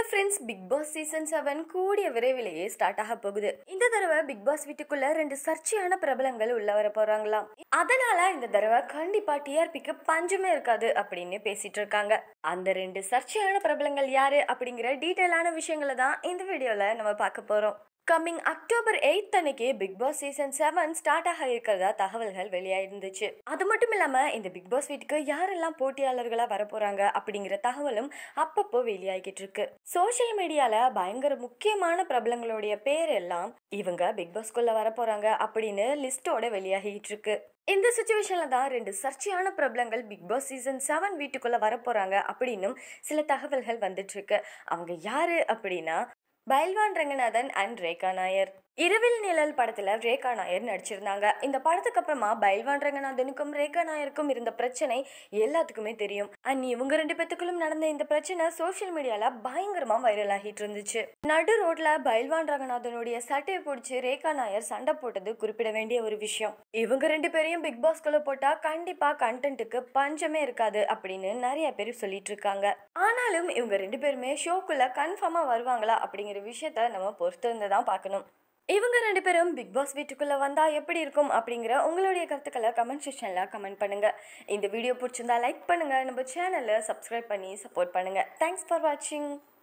friends Bigg Boss season seven கூடிய விரைவிலேயே start ஆக போகுது இந்த தடவை பிக் பாஸ் வீட்டுக்குள்ள ரெண்டு சர்ச்சையான பிரபலங்கள் உள்ள வர போறாங்களாம் அதனால இந்த தடவை கண்டிப்பா டிஆர்பிக்கு பஞ்சமே இருக்காது அப்படின்னு பேசிட்டு இருக்காங்க அந்த ரெண்டு சர்ச்சையான பிரபலங்கள் யாரு அப்படிங்கிற டீட்டெயிலான விஷயங்களை தான் இந்த வீடியோல நம்ம பார்க்க போறோம் கம்மிங் அக்டோபர் எயித் அன்னைக்கு Bigg Boss season seven start ஆக இருக்கிறதா தகவல்கள் வெளியாயிருந்துச்சு அது மட்டும் இல்லாம இந்த பிக் பாஸ் வீட்டுக்கு யாரெல்லாம் போட்டியாளர்களா வரப்போறாங்க அப்படிங்கிற தகவலும் அப்பப்போ வெளியாகிட்டு இருக்கு சோஷியல் மீடியால பயங்கர முக்கியமான பிரபலங்களுடைய பேர் எல்லாம் இவங்க பிக் பாஸ்குள்ள வரப்போறாங்க அப்படின்னு லிஸ்டோட வெளியாகிட்டு இருக்கு இந்த சுச்சுவேஷன்ல தான் ரெண்டு சர்ச்சையான பிரபலங்கள் பிக் பாஸ் சீசன் செவன் வீட்டுக்குள்ள வரப்போறாங்க அப்படின்னும் சில தகவல்கள் வந்துட்டு இருக்கு அவங்க யாரு அப்படின்னா பைல்வான் ரங்கநாதன் அண்ட் ரேகா நாயர் இரவில் நிழல் படத்துல ரேகா நாயர் நடிச்சிருந்தாங்க இந்த படத்துக்கு அப்புறமா பைல்வான் ரங்கநாதனுக்கும் ரேகா நாயருக்கும் இருந்த பிரச்சனை எல்லாத்துக்குமே தெரியும் அண்ட் இவங்க ரெண்டு பேத்துக்குள்ளும் நடந்த இந்த பிரச்சனை சோஷியல் மீடியால பயங்கரமா வைரல் ஆகிட்டு இருந்துச்சு நடு ரோட்ல பைல்வான் ரங்கநாதனுடைய சட்டையை பிடிச்சி ரேகா நாயர் சண்டை போட்டது குறிப்பிட வேண்டிய ஒரு விஷயம் இவங்க ரெண்டு பேரையும் பிக் பாஸ்குள்ள போட்டா கண்டிப்பா கண்டென்ட்டுக்கு பஞ்சமே இருக்காது அப்படின்னு நிறைய பேர் சொல்லிட்டு இருக்காங்க ஆனாலும் இவங்க ரெண்டு பேருமே ஷோக்குள்ள கன்ஃபார்மா வருவாங்களா அப்படிங்கிற விஷயத்த நம்ம பொறுத்து இருந்து தான் பார்க்கணும் இவங்க ரெண்டு பேரும் பிக் பாஸ் வீட்டுக்குள்ள வந்தா எப்படி இருக்கும் அப்படிங்கிற உங்களுடைய கருத்துக்களை கமெண்ட் செக்ஷன்ல கமெண்ட் பண்ணுங்க இந்த வீடியோ பிடிச்சிருந்தா லைக் பண்ணுங்க நம்ம சேனலை சப்ஸ்கிரைப் பண்ணி சப்போர்ட் பண்ணுங்க தேங்க்ஸ் ஃபார் வாட்சிங்